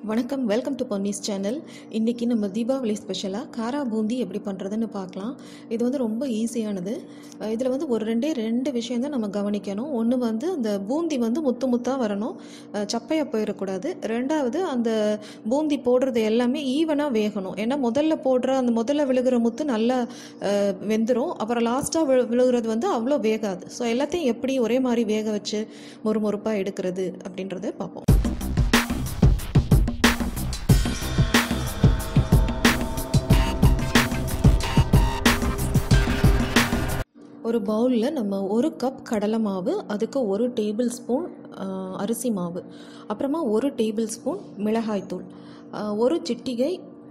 வணக்கம் welcome to பொன்னிஸ் channel இன்றைக்கி நம்ம தீபாவளி ஸ்பெஷலாக காரா பூந்தி எப்படி பண்ணுறதுன்னு பார்க்கலாம் இது வந்து ரொம்ப ஈஸியானது இதில் வந்து ஒரு ரெண்டே ரெண்டு விஷயம் தான் நம்ம கவனிக்கணும் ஒன்று வந்து அந்த பூந்தி வந்து முத்து முத்தாக வரணும் அஹ் சப்பையாக போயிடக்கூடாது ரெண்டாவது அந்த பூந்தி போடுறது எல்லாமே ஈவனாக வேகணும் ஏன்னா முதல்ல போடுற அந்த முதல்ல விழுகிற முத்து நல்லா அஹ், வெந்துடும் அப்புறம் லாஸ்ட்டாக விழு விழுகிறது வந்து அவ்வளோ வேகாது ஸோ எல்லாத்தையும் எப்படி ஒரே மாதிரி வேக வச்சு மொறுமொறுப்பாக எடுக்கிறது அப்படின்றத பார்ப்போம் ஒரு பவுலில் நம்ம ஒரு கப் கடலை மாவு அதுக்கு ஒரு டேபிள் ஸ்பூன் அரிசி மாவு அப்புறமா ஒரு டேபிள் ஸ்பூன் மிளகாய்த்தூள் ஆஹ், ஒரு சிட்டிகை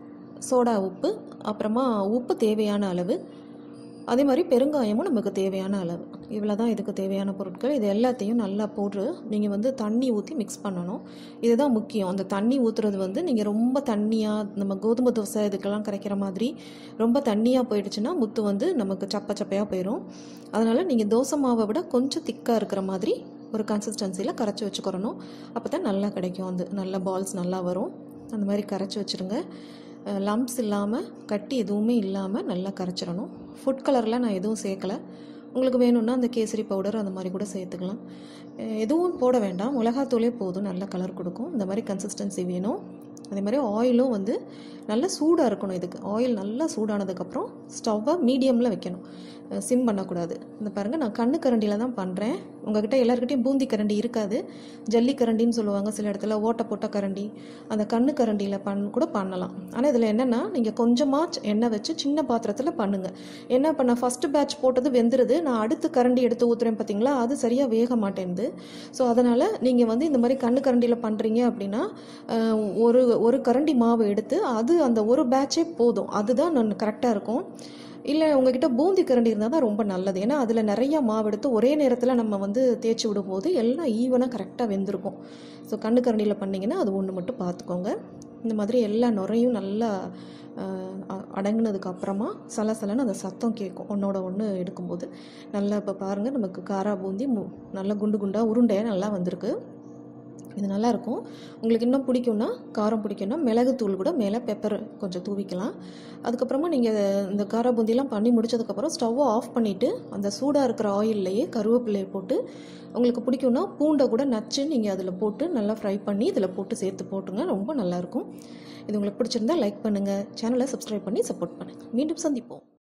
சோடா உப்பு அப்புறமா உப்பு தேவையான அளவு அதே மாதிரி பெருங்காயமும் நமக்கு தேவையான அளவு இவ்வளோ தான் இதுக்கு தேவையான பொருட்கள் இது எல்லாத்தையும் நல்லா போட்டு நீங்கள் வந்து தண்ணி ஊற்றி மிக்ஸ் பண்ணணும் இதுதான் முக்கியம் அந்த தண்ணி ஊற்றுறது வந்து நீங்கள் ரொம்ப தண்ணியாக நம்ம கோதுமை தோசை இதுக்கெல்லாம் கரைக்கிற மாதிரி ரொம்ப தண்ணியாக போயிடுச்சுன்னா முத்து வந்து நமக்கு சப்ப சப்பையாக போயிடும் அதனால் நீங்கள் தோசை மாவை விட கொஞ்சம் திக்காக இருக்கிற மாதிரி ஒரு கன்சிஸ்டன்சியில் கரைச்சி வச்சுக்கிறணும் அப்போ தான் நல்லா கிடைக்கும் அந்த நல்ல பால்ஸ் நல்லா வரும் அந்த மாதிரி கரைச்சி வச்சுருங்க லம்ப்ஸ் இல்லாமல் கட்டி எதுவுமே இல்லாமல் நல்லா கரைச்சிடணும் ஃபுட் கலரில் நான் எதுவும் சேர்க்கலை உங்களுக்கு வேணும்னா அந்த கேசரி பவுடர் அந்த மாதிரி கூட சேர்த்துக்கலாம் அஹ் எதுவும் போட வேண்டாம் மிளகாத்தூளே போதும் நல்ல கலர் கொடுக்கும் இந்த மாதிரி கன்சிஸ்டன்சி வேணும் அதே மாதிரி ஆயிலும் வந்து நல்லா சூடாக இருக்கணும் இதுக்கு ஆயில் நல்லா சூடானதுக்கப்புறம் ஸ்டவ்வை மீடியமில் வைக்கணும் சிம் பண்ணக்கூடாது இந்த பாருங்கள் நான் கண்ணு கரண்டியில் தான் பண்ணுறேன் உங்ககிட்ட எல்லாருக்கிட்டையும் பூந்தி கரண்டி இருக்காது ஜல்லி கரண்டின்னு சொல்லுவாங்க சில இடத்துல ஓட்டை போட்ட கரண்டி அந்த கண்ணு கரண்டியில் பண் கூட பண்ணலாம் ஆனால் இதில் என்னென்னா நீங்கள் கொஞ்சமாக எண்ணெய் வச்சு சின்ன பாத்திரத்தில் பண்ணுங்கள் என்ன பண்ண ஃபஸ்ட்டு பேட்ச் போட்டது வெந்துருது நான் அடுத்து கரண்டி எடுத்து ஊற்றுறேன் பார்த்தீங்களா அது சரியாக வேக மாட்டேங்குது ஸோ அதனால் நீங்கள் வந்து இந்த மாதிரி கண்ணு கரண்டியில் பண்ணுறீங்க அப்படின்னா அஹ், ஒரு ஒரு கரண்டி மாவு எடுத்து அது அந்த ஒரு பேட்சே போதும் அதுதான் நான் கரெக்டாக இருக்கும் இல்லை உங்ககிட்ட பூந்தி கரண்டி இருந்தால் தான் ரொம்ப நல்லது ஏன்னா அதில் நிறைய மாவு எடுத்து ஒரே நேரத்தில் நம்ம வந்து தேய்ச்சி விடும்போது எல்லாம் ஈவனாக கரெக்டாக வெந்திருக்கும் ஸோ கண்ணு கரண்டியில் பண்ணிங்கன்னா அது ஒன்று மட்டும் பார்த்துக்கோங்க இந்த மாதிரி எல்லா நுரையும் நல்லா அஹ், அ- அடங்குனதுக்கு அப்புறமா சலசலன்னு அந்த சத்தம் கேட்கும் ஒன்றோட ஒன்று எடுக்கும்போது நல்லா இப்போ பாருங்கள் நமக்கு காரா பூந்தி மு நல்லா குண்டு குண்டாக உருண்டையாக நல்லா வந்திருக்கு இது நல்லா இருக்கும் உங்களுக்கு இன்னும் பிடிக்கும்னா காரம் பிடிக்கும்னா மிளகுத்தூள் கூட மேலே பெப்பர் கொஞ்சம் தூவிக்கலாம் அதுக்கப்புறமா நீங்கள் இந்த காரா பூந்திலாம் பண்ணி முடிச்சதுக்கப்புறம் ஸ்டவ்வை ஆஃப் பண்ணிவிட்டு அந்த சூடாக இருக்கிற ஆயில்லையே கருவேப்பிலையை போட்டு உங்களுக்கு பிடிக்கும்னா பூண்டை கூட நச்சு நீங்கள் அதில் போட்டு நல்லா ஃப்ரை பண்ணி இதில் போட்டு சேர்த்து போட்டுங்க ரொம்ப நல்லாயிருக்கும் இது உங்களுக்கு பிடிச்சிருந்தா லைக் பண்ணுங்கள் சேனலை சப்ஸ்கிரைப் பண்ணி சப்போர்ட் பண்ணுங்கள் மீண்டும் சந்திப்போம்